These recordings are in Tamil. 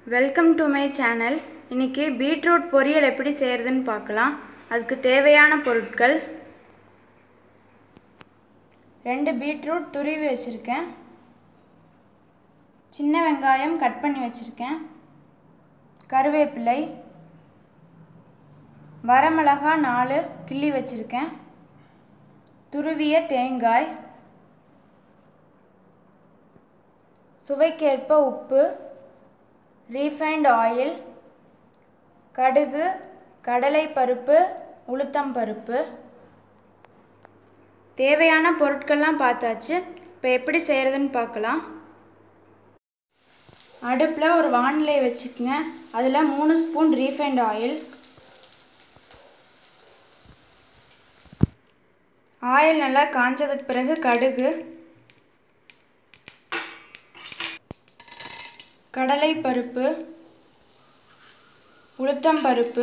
வெல்கம் டு மை சேனல் இன்னைக்கு பீட்ரூட் பொரியல் எப்படி செய்கிறதுன்னு பார்க்கலாம் அதுக்கு தேவையான பொருட்கள் ரெண்டு பீட்ரூட் துருவி வச்சுருக்கேன் சின்ன வெங்காயம் கட் பண்ணி வச்சுருக்கேன் கருவேப்பிலை வரமிளகா நாலு கிள்ளி வச்சுருக்கேன் துருவிய தேங்காய் சுவைக்கேற்ப உப்பு ரீஃபைண்ட் ஆயில் கடுகு கடலைப்பருப்பு உளுத்தம்பருப்பு தேவையான பொருட்கள்லாம் பார்த்தாச்சு இப்போ எப்படி செய்கிறதுன்னு பார்க்கலாம் அடுப்பில் ஒரு வானிலை வச்சுக்கோங்க அதில் மூணு ஸ்பூன் ரீஃபைண்ட் ஆயில் ஆயில் நல்லா காஞ்சதுக்கு பிறகு கடுகு கடலை பருப்பு உளுத்தம் பருப்பு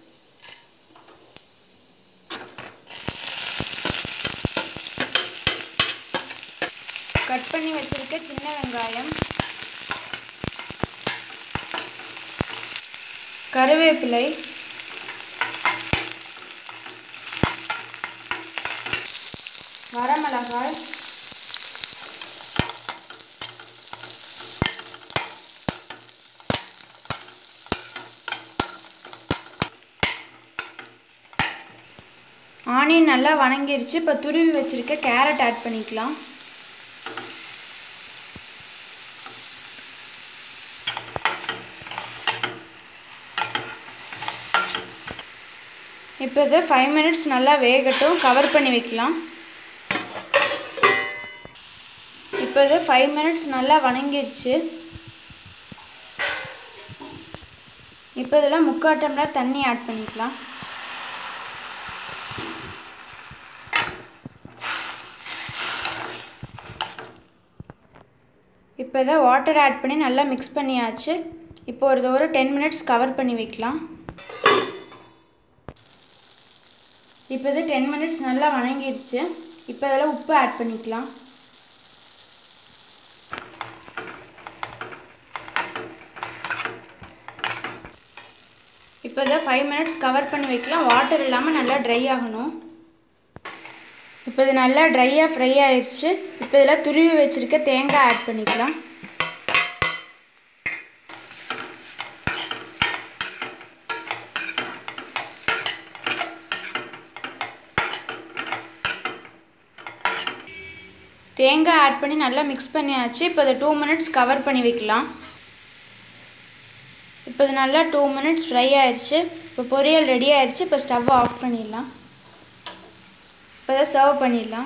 கட் பண்ணி வச்சிருக்க சின்ன வெங்காயம் கருவேப்பிலை வரமிளகாய் ஆனியன் நல்லா வணங்கிருச்சு இப்போ துருவி வச்சுருக்க கேரட் ஆட் பண்ணிக்கலாம் இப்போ இது ஃபைவ் மினிட்ஸ் நல்லா வேகட்டும் கவர் பண்ணி வைக்கலாம் இப்போ இது ஃபைவ் மினிட்ஸ் நல்லா வணங்கிருச்சு இப்போ இதில் முக்கால் டம்ளர் தண்ணி ஆட் பண்ணிக்கலாம் இப்போ இதை வாட்டர் ஆட் பண்ணி நல்லா மிக்ஸ் பண்ணியாச்சு இப்போ ஒரு ஒரு டென் மினிட்ஸ் கவர் பண்ணி வைக்கலாம் இப்போ இது டென் மினிட்ஸ் நல்லா வணங்கிடுச்சு இப்போ இதில் உப்பு ஆட் பண்ணிக்கலாம் இப்போ இதை ஃபைவ் மினிட்ஸ் கவர் பண்ணி வைக்கலாம் வாட்டர் இல்லாமல் நல்லா ட்ரை ஆகணும் இப்போ இது நல்லா ட்ரையாக ஃப்ரை ஆயிடுச்சு இப்போ இதில் துருவி வச்சுருக்க தேங்காய் ஆட் பண்ணிக்கலாம் தேங்காய் ஆட் பண்ணி நல்லா மிக்ஸ் பண்ணியாச்சு இப்போ இதை டூ மினிட்ஸ் கவர் பண்ணி வைக்கலாம் இப்போ இது நல்லா டூ மினிட்ஸ் ஃப்ரை ஆயிடுச்சு இப்போ பொரியல் ரெடி ஆயிடுச்சு இப்போ ஸ்டவ்வை ஆஃப் பண்ணிடலாம் இப்போ தான் சர்வ் பண்ணிடலாம்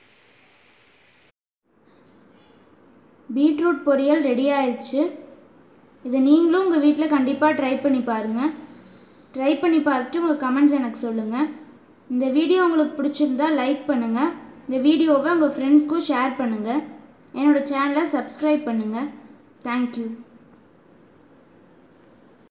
பீட்ரூட் பொரியல் ரெடி ஆயிடுச்சு இதை நீங்களும் உங்கள் வீட்டில் கண்டிப்பாக ட்ரை பண்ணி பாருங்கள் ட்ரை பண்ணி பார்த்துட்டு உங்கள் கமெண்ட்ஸ் எனக்கு சொல்லுங்கள் இந்த வீடியோ உங்களுக்கு பிடிச்சிருந்தா லைக் பண்ணுங்கள் இந்த வீடியோவை உங்கள் ஃப்ரெண்ட்ஸ்க்கும் ஷேர் பண்ணுங்கள் என்னோடய சேனலை சப்ஸ்கிரைப் பண்ணுங்கள் தேங்க்யூ